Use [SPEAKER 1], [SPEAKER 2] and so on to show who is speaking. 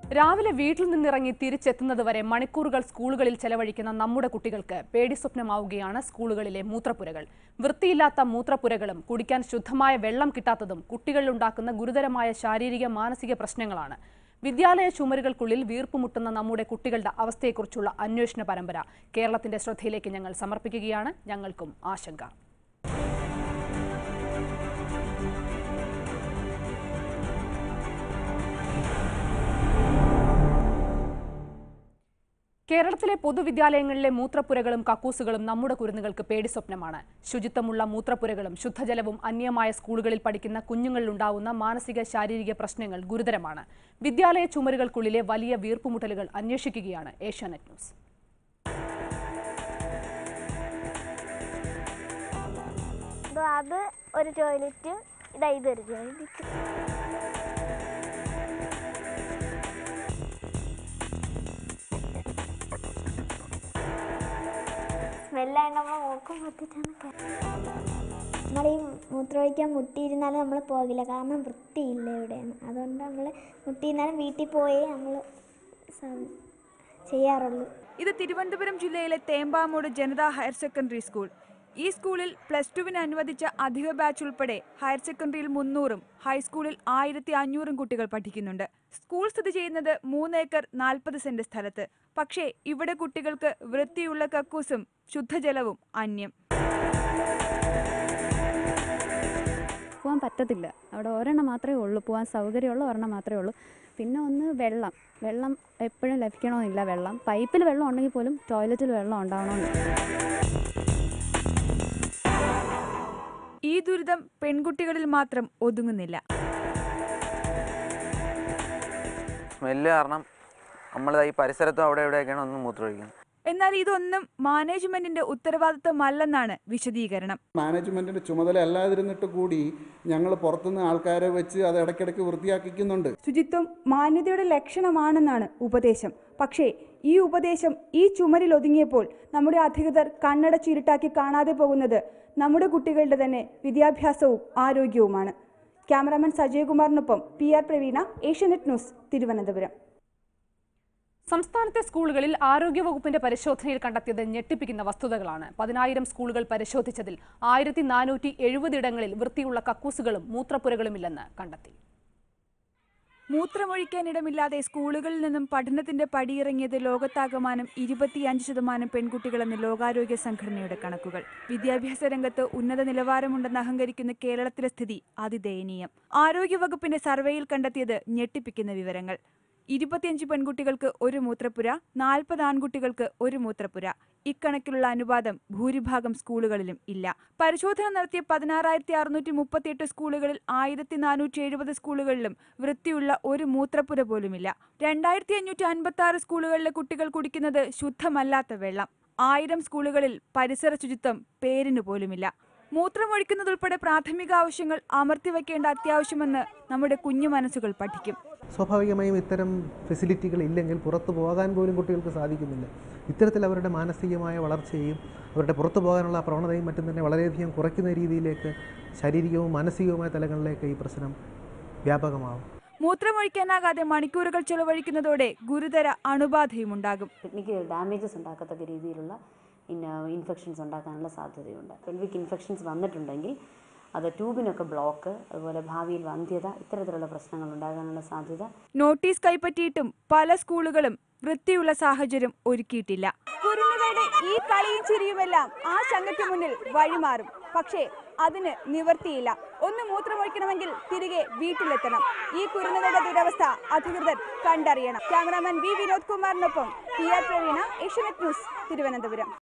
[SPEAKER 1] രാവിലെ വീട്ടിൽ നിന്നിറങ്ങി തിരിച്ചെത്തുന്നതുവരെ മണിക്കൂറുകൾ സ്കൂളുകളിൽ ചെലവഴിക്കുന്ന നമ്മുടെ കുട്ടികൾക്ക് പേടിസ്വപ്നമാവുകയാണ് സ്കൂളുകളിലെ മൂത്രപ്പുരകൾ വൃത്തിയില്ലാത്ത മൂത്രപ്പുരകളും കുടിക്കാൻ ശുദ്ധമായ വെള്ളം കിട്ടാത്തതും കുട്ടികളിലുണ്ടാക്കുന്ന ഗുരുതരമായ ശാരീരിക മാനസിക പ്രശ്നങ്ങളാണ് വിദ്യാലയ ചുമരുകൾക്കുള്ളിൽ വീർപ്പുമുട്ടുന്ന നമ്മുടെ കുട്ടികളുടെ അവസ്ഥയെക്കുറിച്ചുള്ള അന്വേഷണ പരമ്പര കേരളത്തിന്റെ ശ്രദ്ധയിലേക്ക് ഞങ്ങൾ സമർപ്പിക്കുകയാണ് ഞങ്ങൾക്കും ആശങ്ക കേരളത്തിലെ പൊതുവിദ്യാലയങ്ങളിലെ മൂത്രപ്പുരകളും കക്കൂസുകളും നമ്മുടെ കുരുന്നുകൾക്ക് പേടിസ്വപ്നമാണ് ശുചിത്വമുള്ള മൂത്രപ്പുരകളും ശുദ്ധജലവും അന്യമായ സ്കൂളുകളിൽ പഠിക്കുന്ന കുഞ്ഞുങ്ങളിലുണ്ടാവുന്ന മാനസിക ശാരീരിക പ്രശ്നങ്ങൾ ഗുരുതരമാണ് വിദ്യാലയ ചുമരുകൾക്കുള്ളിലെ വലിയ വീർപ്പുമുട്ടലുകൾ അന്വേഷിക്കുകയാണ് ഏഷ്യാനെറ്റ് ന്യൂസ്
[SPEAKER 2] അപ്പോൾ അത് ഒരു ടോയ്ലറ്റ് ഇതാ ഇതൊരു ടോയ്ലറ്റ് സ്മെല്ലാണ് നമ്മൾ മൂക്കും പൊത്തിട്ടാണ് നമ്മൾ ഈ മൂത്രമൊഴിക്കാൻ മുട്ടിയിരുന്നാലും നമ്മൾ പോകില്ല കാരണം വൃത്തിയില്ല ഇവിടെയാണ് അതുകൊണ്ട് നമ്മൾ മുട്ടിയിരുന്നാലും വീട്ടിൽ പോയേ നമ്മൾ ചെയ്യാറുള്ളൂ
[SPEAKER 3] ഇത് തിരുവനന്തപുരം ജില്ലയിലെ Thembamoodu Janatha higher secondary school ഈ സ്കൂളിൽ പ്ലസ് ടുവിന് അനുവദിച്ച അധിക ബാച്ച് ഉൾപ്പെടെ ഹയർ സെക്കൻഡറിയിൽ മുന്നൂറും ഹൈസ്കൂളിൽ ആയിരത്തി അഞ്ഞൂറും കുട്ടികൾ പഠിക്കുന്നുണ്ട് സ്കൂൾ സ്ഥിതി ചെയ്യുന്നത് മൂന്ന് ഏക്കർ നാൽപ്പത് സെന്റ് സ്ഥലത്ത് പക്ഷേ ഇവിടെ കുട്ടികൾക്ക് വൃത്തിയുള്ള കക്കൂസും ശുദ്ധജലവും അന്യം
[SPEAKER 4] പോകാൻ പറ്റത്തില്ല അവിടെ ഒരെണ്ണം മാത്രമേ ഉള്ളൂ പോകാൻ സൗകര്യമുള്ള ഒരെണ്ണം മാത്രമേ ഉള്ളൂ പിന്നെ ഒന്ന് വെള്ളം വെള്ളം എപ്പോഴും ലഭിക്കണമെന്നില്ല വെള്ളം പൈപ്പിൽ വെള്ളം ഉണ്ടെങ്കിൽ പോലും ടോയ്ലറ്റിൽ വെള്ളം ഉണ്ടാവണമെന്നില്ല
[SPEAKER 3] ഈ ദുരിതം പെൺകുട്ടികളിൽ മാത്രം ഒതുങ്ങുന്നില്ല
[SPEAKER 5] സ്മെല്ല് കാരണം നമ്മൾ ഈ പരിസരത്തും അവിടെ എവിടെയൊക്കെയാണ് ഒന്ന് മൂത്രമൊഴിക്കുന്നത്
[SPEAKER 3] എന്നാൽ ഇതൊന്നും മാനേജ്മെന്റിന്റെ ഉത്തരവാദിത്തമല്ലെന്നാണ് വിശദീകരണം
[SPEAKER 6] മാനേജ്മെൻറ്റിൻ്റെ ചുമതല അല്ലാതിരുന്നിട്ട് കൂടി ഞങ്ങൾ പുറത്തുനിന്ന് ആൾക്കാരെ വെച്ച് അത് ഇടയ്ക്കിടയ്ക്ക് വൃത്തിയാക്കിക്കുന്നുണ്ട്
[SPEAKER 7] ശുചിത്വം മാന്യതയുടെ ലക്ഷണമാണെന്നാണ് ഉപദേശം പക്ഷേ ഈ ഉപദേശം ഈ ചുമരിൽ ഒതുങ്ങിയപ്പോൾ നമ്മുടെ അധികൃതർ കണ്ണടച്ചിരുട്ടാക്കി കാണാതെ പോകുന്നത് നമ്മുടെ കുട്ടികളുടെ തന്നെ വിദ്യാഭ്യാസവും ആരോഗ്യവുമാണ് ക്യാമറാമാൻ സജയകുമാറിനൊപ്പം P R Praveena Asianet news Thiruvananthapuram
[SPEAKER 1] സംസ്ഥാനത്തെ സ്കൂളുകളിൽ ആരോഗ്യവകുപ്പിന്റെ പരിശോധനയിൽ കണ്ടെത്തിയത് ഞെട്ടിപ്പിക്കുന്ന വസ്തുതകളാണ് പതിനായിരം സ്കൂളുകൾ പരിശോധിച്ചതിൽ ആയിരത്തി നാനൂറ്റി എഴുപതിടങ്ങളിൽ വൃത്തിയുള്ള കക്കൂസുകളും മൂത്രപ്പുരകളുമില്ലെന്ന് കണ്ടെത്തി
[SPEAKER 3] മൂത്രമൊഴിക്കാനിടമില്ലാതെ സ്കൂളുകളിൽ നിന്നും പഠനത്തിന്റെ പടിയിറങ്ങിയത് ലോകത്താകമാനം ഇരുപത്തിയഞ്ച് ശതമാനം പെൺകുട്ടികളെന്ന് ലോകാരോഗ്യ സംഘടനയുടെ കണക്കുകൾ വിദ്യാഭ്യാസ രംഗത്ത് ഉന്നത നിലവാരമുണ്ടെന്ന് അഹങ്കരിക്കുന്ന കേരളത്തിലെ സ്ഥിതി അതിദയനീയം ആരോഗ്യവകുപ്പിന്റെ സർവേയിൽ കണ്ടെത്തിയത് ഞെട്ടിപ്പിക്കുന്ന വിവരങ്ങൾ ഇരുപത്തിയഞ്ച് പെൺകുട്ടികൾക്ക് ഒരു മൂത്രപ്പുര നാൽപ്പത് ആൺകുട്ടികൾക്ക് ഒരു മൂത്രപ്പുര ഇക്കണക്കിലുള്ള അനുപാതം ഭൂരിഭാഗം സ്കൂളുകളിലും ഇല്ല പരിശോധന നടത്തിയ പതിനാറായിരത്തി അറുന്നൂറ്റി മുപ്പത്തിയെട്ട് സ്കൂളുകളിൽ ആയിരത്തി നാനൂറ്റി എഴുപത് സ്കൂളുകളിലും വൃത്തിയുള്ള ഒരു മൂത്രപ്പുര പോലുമില്ല രണ്ടായിരത്തി അഞ്ഞൂറ്റി അൻപത്തി ആറ് സ്കൂളുകളിലെ കുട്ടികൾ കുടിക്കുന്നത് ശുദ്ധമല്ലാത്ത വെള്ളം ആയിരം സ്കൂളുകളിൽ പരിസര ശുചിത്വം പേരിന് പോലുമില്ല മൂത്രമൊഴിക്കുന്നതുൾപ്പെടെ പ്രാഥമിക ആവശ്യങ്ങൾ അമർത്തിവെക്കേണ്ട അത്യാവശ്യമെന്ന് നമ്മുടെ കുഞ്ഞു മനസ്സുകൾ പഠിക്കും
[SPEAKER 8] സ്വാഭാവികമായും ഇത്തരം ഫെസിലിറ്റികൾ ഇല്ലെങ്കിൽ പുറത്തു പോകാൻ പോലും കുട്ടികൾക്ക് സാധിക്കുന്നില്ല ഇത്തരത്തിൽ അവരുടെ മാനസികമായ വളർച്ചയെയും അവരുടെ പുറത്തു പോകാനുള്ള ആ പ്രവണതയും മറ്റും തന്നെ വളരെയധികം കുറയ്ക്കുന്ന രീതിയിലേക്ക് ശാരീരികവും മാനസികവുമായ തലങ്ങളിലേക്ക് ഈ പ്രശ്നം വ്യാപകമാവും
[SPEAKER 3] മൂത്രമൊഴിക്കാനാകാതെ മണിക്കൂറുകൾ ചെലവഴിക്കുന്നതോടെ ഗുരുതര അണുബാധയുമുണ്ടാകും
[SPEAKER 9] കിഡ്നിക്ക് ഡാമേജസ് ഉണ്ടാക്കത്തക്ക രീതിയിലുള്ള ഇന്ന ഇൻഫെക്ഷൻസ് ഉണ്ടാക്കാനുള്ള സാധ്യതയുണ്ട് പെൽവിക് ഇൻഫെക്ഷൻസ് വന്നിട്ടുണ്ടെങ്കിൽ അത് ട്യൂബിനൊക്കെ ബ്ലോക്ക് അതുപോലെ ഭാവിയിൽ വന്ധ്യത ഇത്തരത്തിലുള്ള പ്രശ്നങ്ങൾ ഉണ്ടാകാനുള്ള സാധ്യത
[SPEAKER 3] നോട്ടീസ് കൈപ്പറ്റിയിട്ടും പല സ്കൂളുകളും വൃത്തിയുള്ള സാഹചര്യം ഒരുക്കിയിട്ടില്ല കുരുന്നുകളുടെ ഈ കളിയും ചിരിയുമെല്ലാം ആ ശങ്കയ്ക്ക് മുന്നിൽ വഴിമാറും പക്ഷേ അതിന് നിവർത്തിയില്ല ഒന്ന് മൂത്രമൊഴിക്കണമെങ്കിൽ തിരികെ വീട്ടിലെത്തണം ഈ കുരുന്നുകളുടെ ദുരവസ്ഥ അധികൃതർ കണ്ടറിയണം ക്യാമറാമാൻ വി വിനോദ് കുമാറിനൊപ്പം P R Praveena Asianet news Thiruvananthapuram